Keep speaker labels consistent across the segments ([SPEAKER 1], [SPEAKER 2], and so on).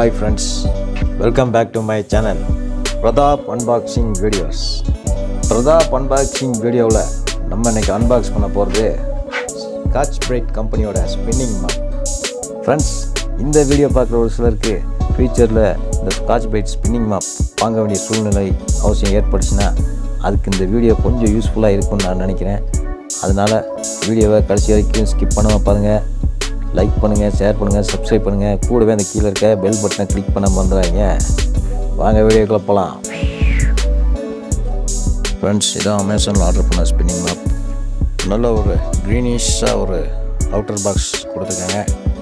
[SPEAKER 1] hi friends welcome back to my channel Pratap unboxing videos Pratap unboxing வீடியோவில் நம்ம இன்னைக்கு unbox பண்ண போகிறது ஸ்காட்ச் பிரைட் கம்பெனியோட ஸ்பின்னிங் மாப் ஃப்ரெண்ட்ஸ் இந்த வீடியோ பார்க்குற ஒரு சிலருக்கு ஃபியூச்சரில் இந்த ஸ்காட்ச் பிரைட் ஸ்பின்னிங் மாப் வாங்க வேண்டிய சூழ்நிலை அவசியம் ஏற்பட்டுச்சுன்னா அதுக்கு இந்த வீடியோ கொஞ்சம் யூஸ்ஃபுல்லாக இருக்கும்னு நான் நினைக்கிறேன் அதனால் வீடியோவை கடைசி வரைக்கும் ஸ்கிப் பண்ணாமல் பாருங்கள் லைக் பண்ணுங்கள் ஷேர் பண்ணுங்கள் சப்ஸ்கிரைப் பண்ணுங்கள் கூடவே அந்த கீழே இருக்க பெல் பட்டனை கிளிக் பண்ண மறந்துடாதீங்க வாங்க வீடியோக்குள்ள போகலாம் ஃப்ரெண்ட்ஸ் இதான் அமேசானில் ஆர்டர் பண்ண ஸ்பின்னிங் மேப் நல்ல ஒரு க்ரீனிஷாக ஒரு அவுட்டர் பாக்ஸ் கொடுத்துருக்காங்க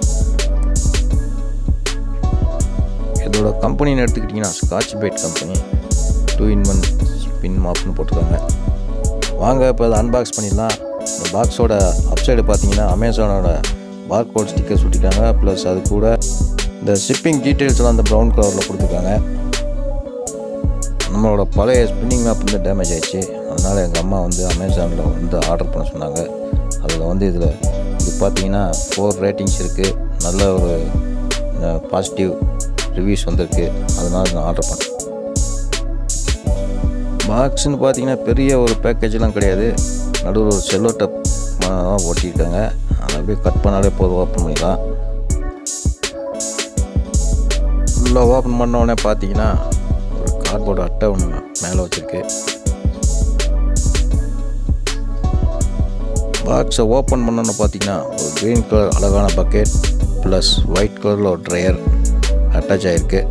[SPEAKER 1] இதோட கம்பெனின்னு எடுத்துக்கிட்டிங்கன்னா Scotch Brite company two in one spin மாப்னு போட்டிருக்காங்க வாங்க இப்போ அதை அன்பாக்ஸ் பண்ணிடலாம் இந்த பாக்ஸோட அப்சைடு பார்த்தீங்கன்னா அமேசானோட பார்கோட் ஸ்டிக்கர் சுட்டிருக்காங்க ப்ளஸ் அது கூட இந்த ஷிப்பிங் டீட்டெயில்ஸ்லாம் அந்த ப்ரௌன் கலரில் கொடுத்துருக்காங்க நம்மளோட பழைய ஸ்பின்னிங் மேப் வந்து டேமேஜ் ஆயிடுச்சு அதனால் எங்கள் அம்மா வந்து அமேசானில் வந்து ஆர்டர் பண்ண சொன்னாங்க அதில் வந்து இதில் இது பார்த்தீங்கன்னா ஃபோர் ரேட்டிங்ஸ் இருக்குது நல்ல ஒரு பாசிட்டிவ் ரிவ்யூஸ் வந்திருக்கு அதனால் நான் ஆர்டர் பண்ணேன் பாக்ஸ்னு பார்த்தீங்கன்னா பெரிய ஒரு பேக்கேஜ்லாம் கிடையாது நடுவில் ஒரு செல்லோ டப் ஒட்டியிருக்காங்க அதை அப்படியே கட் பண்ணாலே போதும் ஓப்பன் பண்ணிக்கலாம் ஃபுல்லாக ஓப்பன் பண்ணோடனே பார்த்தீங்கன்னா ஒரு கார்ட்போர்டு அட்டை ஒன்று மேலே வச்சுருக்கு பாக்ஸை ஓப்பன் பண்ணோன்னு பார்த்தீங்கன்னா ஒரு க்ரீன் கலர் அழகான பக்கெட் ப்ளஸ் ஒயிட் கலரில் ஒரு ட்ரையர் அட்டாச் ஆகிருக்கு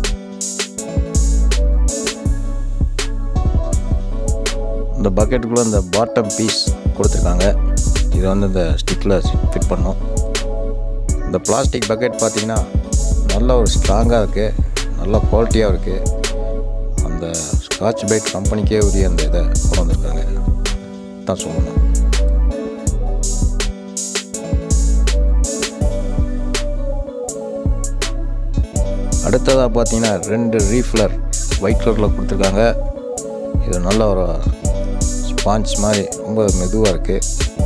[SPEAKER 1] இந்த பக்கெட்டுக்குள்ளே இந்த பாட்டம் பீஸ் கொடுத்துருக்காங்க இது வந்து இந்த ஸ்டிக்கில் ஃபிட் பண்ணும் இந்த பிளாஸ்டிக் பக்கெட் பார்த்தீங்கன்னா நல்ல ஒரு ஸ்ட்ராங்காக இருக்குது நல்ல குவாலிட்டியாக இருக்குது அந்த ஸ்காட்ச் பைட் கம்பெனிக்கே உரிய அந்த இதை கொண்டு வந்திருக்காங்க தான் சொல்லணும் அடுத்ததாக பார்த்தீங்கன்னா ரெண்டு ரீஃபிலர் ஒயிட் கலரில் கொடுத்துருக்காங்க இது நல்ல ஒரு ஸ்பாஞ்ச் மாதிரி ரொம்ப மெதுவாக இருக்குது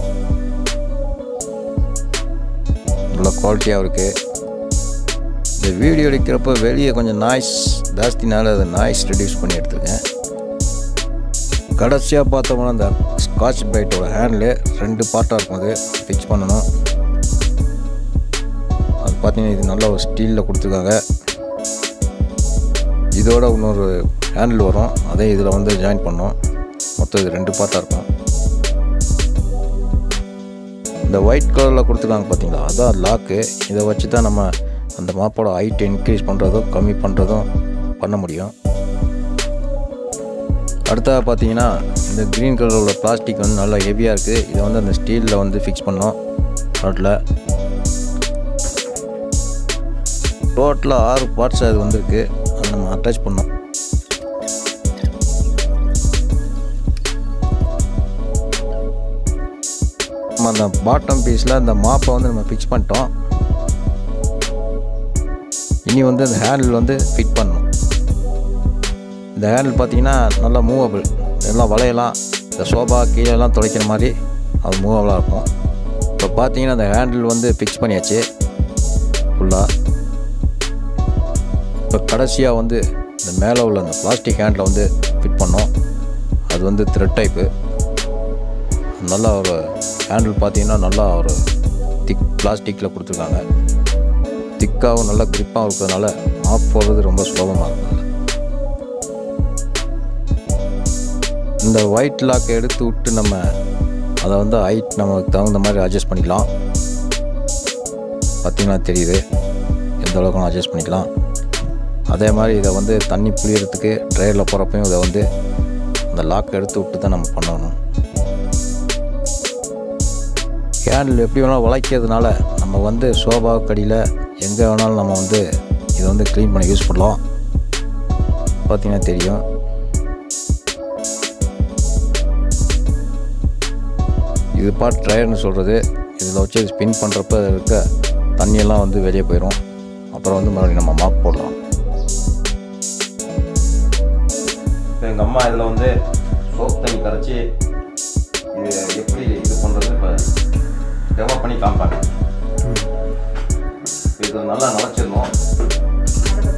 [SPEAKER 1] நல்ல குவாலிட்டியாக இருக்குது இந்த வீடியோ எடுக்கிறப்ப வெளியே கொஞ்சம் நாய்ஸ் ஜாஸ்தினால அதை நாய்ஸ் ரெடியூஸ் பண்ணி எடுத்துருக்கேன் கடைசியாக பார்த்தோம்னா அந்த ஸ்காட்ச் பைட்டோட ஹேண்டில் ரெண்டு பார்ட்டாக இருக்கும் அது ஃபிக்ஸ் பண்ணணும் அது பார்த்தீங்கன்னா இது நல்ல ஒரு ஸ்டீலில் கொடுத்துருக்காங்க இதோட இன்னொரு ஹேண்டில் வரும் அதே இதில் வந்து ஜாயின் பண்ணோம் மொத்தம் இது ரெண்டு பார்ட்டாக இருக்கும் இந்த ஒயிட் கலரில் கொடுத்துருக்காங்க பார்த்தீங்களா அதான் லாக்கு இதை வச்சு தான் நம்ம அந்த மாப்போட ஹைட் இன்க்ரீஸ் பண்ணுறதும் கம்மி பண்ணுறதும் பண்ண முடியும் அடுத்ததாக பார்த்தீங்கன்னா இந்த க்ரீன் கலரோட பிளாஸ்டிக் வந்து நல்லா ஹெவியாக இருக்குது இதை வந்து அந்த ஸ்டீலில் வந்து ஃபிக்ஸ் பண்ணோம் நோட்டில் டோட்டலாக ஆறு பார்ட்ஸ் அது வந்திருக்கு அதை நம்ம அட்டாச் பண்ணோம் நம்ம அந்த பாட்டம் பீஸில் அந்த மாப்பை வந்து நம்ம ஃபிக்ஸ் பண்ணிட்டோம் இனி வந்து அந்த ஹேண்டில் வந்து ஃபிட் பண்ணணும் இந்த ஹேண்டில் பார்த்தீங்கன்னா நல்லா மூவபிள் எல்லாம் வளையலாம் இந்த சோபா கீழெல்லாம் துடைக்கிற மாதிரி அது மூவபிளாக இருக்கும் இப்போ பார்த்தீங்கன்னா அந்த ஹேண்டில் வந்து ஃபிக்ஸ் பண்ணியாச்சு ஃபுல்லாக இப்போ கடைசியாக வந்து இந்த மேலே உள்ள அந்த பிளாஸ்டிக் ஹேண்டில் வந்து ஃபிட் பண்ணோம் அது வந்து த்ரெட் டைப்பு நல்லா ஒரு ஹேண்டில் பார்த்தீங்கன்னா நல்லா ஒரு திக் பிளாஸ்டிக்கில் கொடுத்துருக்காங்க திக்காகவும் நல்லா க்ரிப்பாகவும் இருக்கிறதுனால ஆஃப் போடுறது ரொம்ப சுலபமாக இருக்கும் இந்த ஒயிட் லாக்கை எடுத்து விட்டு நம்ம அதை வந்து ஹைட் நமக்கு தகுந்த மாதிரி அட்ஜஸ்ட் பண்ணிக்கலாம் பார்த்திங்கன்னா தெரியுது எந்த அளவுக்கு அட்ஜஸ்ட் பண்ணிக்கலாம் அதே மாதிரி இதை வந்து தண்ணி புளியறதுக்கு ட்ரையரில் போகிறப்பையும் இதை வந்து அந்த லாக் எடுத்து விட்டு தான் நம்ம பண்ணணும் ஹேண்டில் எப்படி வேணாலும் வளைக்கிறதுனால நம்ம வந்து சோபா கடியில் எங்கே வேணாலும் நம்ம வந்து இதை வந்து க்ளீன் பண்ண யூஸ் பண்ணலாம் பார்த்தீங்கன்னா தெரியும் இது பார்ட் ட்ரையர்னு சொல்கிறது இதில் வச்சு ஸ்பின் பண்ணுறப்ப இருக்க தண்ணியெல்லாம் வந்து வெளியே போயிடும் அப்புறம் வந்து மறுபடியும் நம்ம மாப் போடலாம் இப்போ எங்கள் அம்மா இதில் வந்து சோப் தண்ணி கரைச்சி இது எப்படி இது பண்ணுறது இப்போ டெவலப் பண்ணி காமிப்பாங்க இது நல்லா நினச்சிடணும்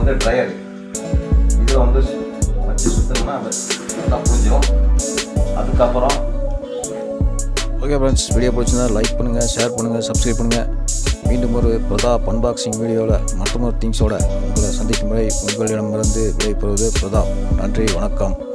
[SPEAKER 1] வந்து ட்ரையர் இது வந்து வச்சு சுத்தணும்னா நல்லா புரிஞ்சிடும் அதுக்கப்புறம் ஓகே ஃப்ரெண்ட்ஸ் வீடியோ பிடிச்சிருந்தா லைக் பண்ணுங்கள் ஷேர் பண்ணுங்கள் சப்ஸ்கிரைப் பண்ணுங்கள் மீண்டும் ஒரு பிரதாப் அன்பாக்சிங் வீடியோவில் மற்றொரு திங்ஸோட உங்களை சந்திக்கும் வரை உங்களிடமிருந்து விடைபெறுவது பிரதாப் நன்றி வணக்கம்